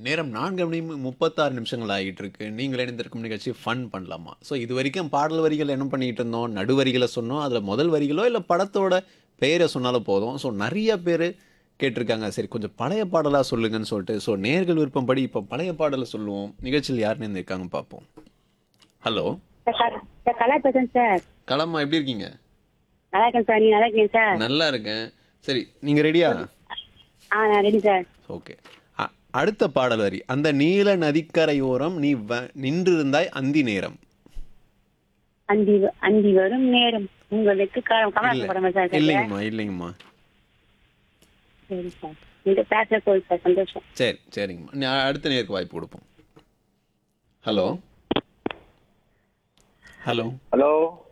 நேரம் நான்கு மணி முப்பத்தாறு நிமிஷங்கள் ஆகிட்டு இருக்கு நீங்கள் இணைந்திருக்கும் நிகழ்ச்சி ஃபன் பண்ணலாமா ஸோ இது வரைக்கும் பாடல் வரிகள் என்ன பண்ணிட்டு இருந்தோம் நடுவரிகளை சொன்னோம் அதில் முதல் வரிகளோ இல்லை படத்தோட பெயரை சொன்னாலும் போதும் ஸோ நிறைய பேர் கேட்டிருக்காங்க சரி கொஞ்சம் பழைய பாடலாக சொல்லுங்கன்னு சொல்லிட்டு ஸோ நேர்கள் விருப்பம்படி இப்போ பழைய பாடலை சொல்லுவோம் நிகழ்ச்சியில் யாருன்னு இருக்காங்க பார்ப்போம் ஹலோ சார் சார் கலா பேசுறேன் சார் கலம்மா எப்படி இருக்கீங்க நல்லா இருக்கேன் சார் நீ நல்லா இருக்கீங்க சார் நல்லா இருக்கேன் சரி நீங்கள் ரெடியா ஆ நான் ரெடி சார் ஓகே அ- அடுத்த பாடல் வரி அந்த நீல நதிக்கரையோரம் நீ வ- நின்றிருந்தாய் அந்தி நேரம் அந்தி வ- அந்தி வரும் நேரம் உங்களுக்கு காலம் இல்ல கமலாசன் படம் சார் சரியா? இல்லைங்கம்மா இல்லைங்கம்மா சரி சார் நீங்க பேச போகுது சார் சந்தோஷம் சரி சரிங்கம்மா நீ அ- அடுத்த நேருக்கு வாய்ப்பு கொடுப்போம் ஹலோ ஹலோ ஹலோ